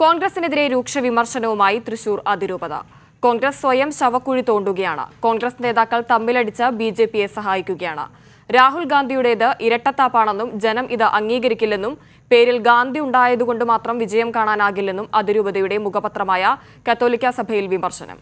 കോൺഗ്രസിനെതിരെ രൂക്ഷ വിമർശനവുമായി തൃശൂർ അതിരൂപത കോൺഗ്രസ് സ്വയം ശവക്കുഴി തോണ്ടുകയാണ് കോൺഗ്രസ് നേതാക്കൾ തമ്മിലടിച്ച് ബി ജെ പിയെ സഹായിക്കുകയാണ് രാഹുൽ ഗാന്ധിയുടേത് ഇരട്ടത്താപ്പാണെന്നും ജനം ഇത് അംഗീകരിക്കില്ലെന്നും പേരിൽ ഗാന്ധി ഉണ്ടായതുകൊണ്ട് മാത്രം വിജയം കാണാനാകില്ലെന്നും അതിരൂപതയുടെ മുഖപത്രമായ കത്തോലിക്ക സഭയിൽ വിമർശനം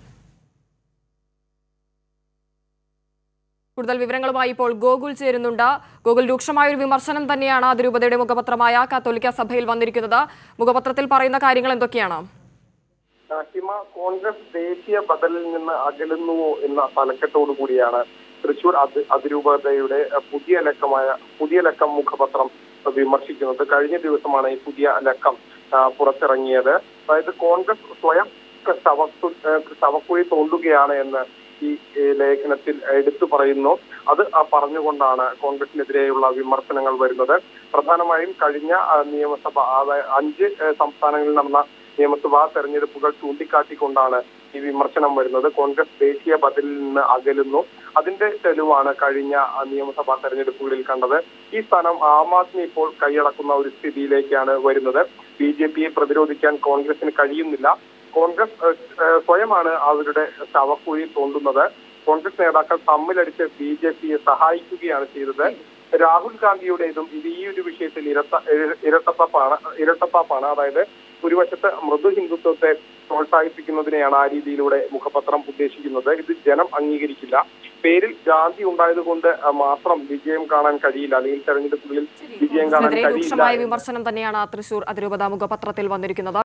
കൂടുതൽ വിവരങ്ങളുമായി ഇപ്പോൾ ഗോകുൽ ചേരുന്നുണ്ട് ഗോകുൽ രൂക്ഷമായ ഒരു വിമർശനം തന്നെയാണ് അതിരൂപതയുടെ മുഖപത്രമായ കാത്തോലിക്ക സഭയിൽ വന്നിരിക്കുന്നത് മുഖപത്രത്തിൽ പറയുന്ന കാര്യങ്ങൾ എന്തൊക്കെയാണ് ഹിമ കോൺഗ്രസ് ദേശീയ ബദലിൽ നിന്ന് അകലുന്നുവോ എന്ന തലക്കെട്ടോടു കൂടിയാണ് തൃശൂർ അതി അതിരൂപതയുടെ അഹ്, പുതിയ ലക്കമായ പുതിയ ലക്കം മുഖപത്രം വിമർശിക്കുന്നത് കഴിഞ്ഞ ദിവസമാണ് ഈ പുതിയ ലക്കം ആ, പുറത്തിറങ്ങിയത് അതായത് കോൺഗ്രസ് സ്വയം ശവക്കു ഏഹ്, ശവക്കുഴി തോണ്ടുകയാണ് എന്ന് ഈ ഏഹ്, ലേഖനത്തിൽ എടുത്തു പറയുന്നു അത് ആ പറഞ്ഞുകൊണ്ടാണ് കോൺഗ്രസിനെതിരെയുള്ള വിമർശനങ്ങൾ വരുന്നത് പ്രധാനമായും കഴിഞ്ഞ ആ, നിയമസഭ അതായത് അഞ്ച് ഏഹ്, സംസ്ഥാനങ്ങളിൽ നടന്ന നിയമസഭാ തെരഞ്ഞെടുപ്പുകൾ ചൂണ്ടിക്കാട്ടിക്കൊണ്ടാണ് ഈ വിമർശനം വരുന്നത് കോൺഗ്രസ് ദേശീയ ബദലിൽ നിന്ന് അകലുന്നു അതിന്റെ തെളിവാണ് കഴിഞ്ഞ ആ, നിയമസഭാ തെരഞ്ഞെടുപ്പുകളിൽ കണ്ടത് ഈ സ്ഥാനം ആം ആദ്മി ഇപ്പോൾ കൈയടക്കുന്ന ഒരു സ്ഥിതിയിലേക്കാണ് വരുന്നത് ബി ജെ പിയെ പ്രതിരോധിക്കാൻ കോൺഗ്രസിന് കഴിയുന്നില്ല കോൺഗ്രസ് ഏഹ്, ഏഹ്, സ്വയമാണ് അവരുടെ ശവക്കുഴി തോണ്ടുന്നത് കോൺഗ്രസ് നേതാക്കൾ തമ്മിലടിച്ച് ബി ജെ പിയെ സഹായിക്കുകയാണ് ചെയ്തത് രാഹുൽ ഗാന്ധിയുടേതും ഇത് ഈ ഒരു വിഷയത്തിൽ ഇരട്ട ഇര- ഇരട്ടത്താപ്പാണ് ഇരട്ടത്താപ്പാണ് അതായത് ഒരു വശത്ത് മൃദു ഹിന്ദുത്വത്തെ പ്രോത്സാഹിപ്പിക്കുന്നതിനെയാണ് ആ രീതിയിലൂടെ മുഖപത്രം ഉദ്ദേശിക്കുന്നത് ഇത് ജനം അംഗീകരിക്കില്ല പേരിൽ ഗാന്ധി ഉണ്ടായതുകൊണ്ട് ആ, മാത്രം വിജയം കാണാൻ കഴിയില്ല അല്ലെങ്കിൽ തെരഞ്ഞെടുപ്പുകളിൽ വിജയം കാണാൻ ഇതിനെതിരെ കഴിയില്ല രൂക്ഷമായ വിമർശനം തന്നെയാണ് തൃശൂർ അതിരൂപത മുഖപത്രത്തിൽ വന്നിരിക്കുന്നത്